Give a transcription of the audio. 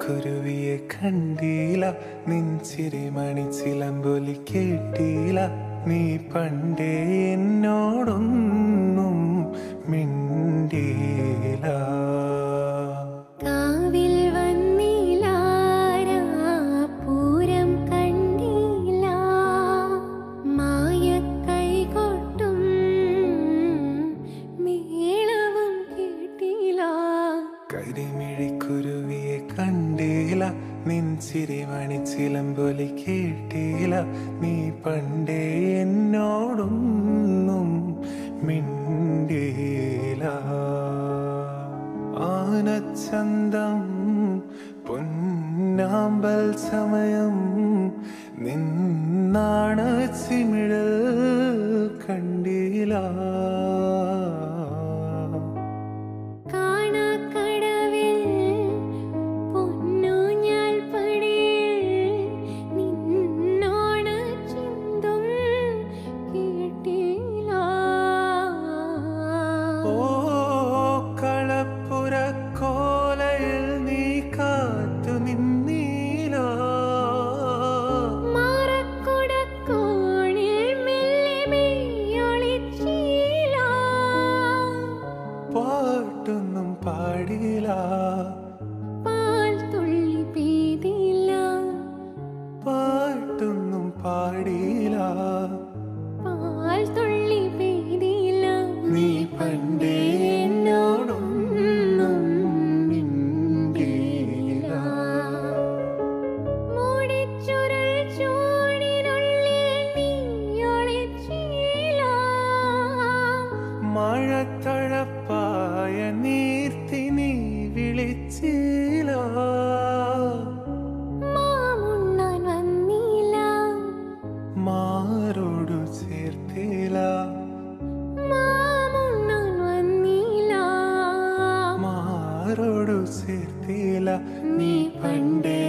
കൈരമിഴിക്കുരുവിയെ കണ്ടീല നിൻചിരി മണിച്ചിലമ്പൊലി കേട്ടീല നീ പണ്ടേ എന്നോടൊന്നും മിണ്ടീല കാവിൽ വന്നിലാരാ പൂരം കണ്ടില്ല മായക്കൈകൊട്ടും മേളവും കേട്ടില്ല കരിമിഴിക്കുരുവിയെ കണ്ടീല നിൻചിരി മണിച്ചിലമ്പൊലി കേട്ടീല നീ പണ്ടേ എന്നോടൊന്നും മിണ്ടീല ആനച്ചന്തം പൊന്നാമ്പൽ സമയം നിന്നാണ ചിമിഴൽ കണ്ടീല കാണാക്കടവിൽ പൊന്നൂഞ്ഞാൽ പടിയിൽ നിന്നോട് ചിന്തും കേട്ടില്ല ഓ കളപ്പുര കോലയിൽ നീ കാത്തു നിന്നീല മാറക്കുടക്കോണിൽ മെല്ലെ മെയ്യൊളിച്ചീല. പാട്ടൊന്നും പാടില്ല പാൽ തുള്ളി പെയ്തില്ല. പാട്ടൊന്നും പാടില്ല പാൽ തുള്ളി പെയ്തില്ല. നീ പണ്ടേ എന്നോടൊന്നും മിണ്ടിയില്ല മൂടിച്ചുരുൾ ചൂടിനുള്ളിൽ നീയൊളിച്ചീല. മഴത്തഴപ്പായ നീർത്തി നീ വിളിച്ചില്ല മാമുണ്ണാൻ വന്നില്ല. മാറോടു ചേർത്തില്ല മാമുണ്ണാൻ വന്നില്ല. മാറോടു ചേർത്തില്ല നീ പണ്ടേ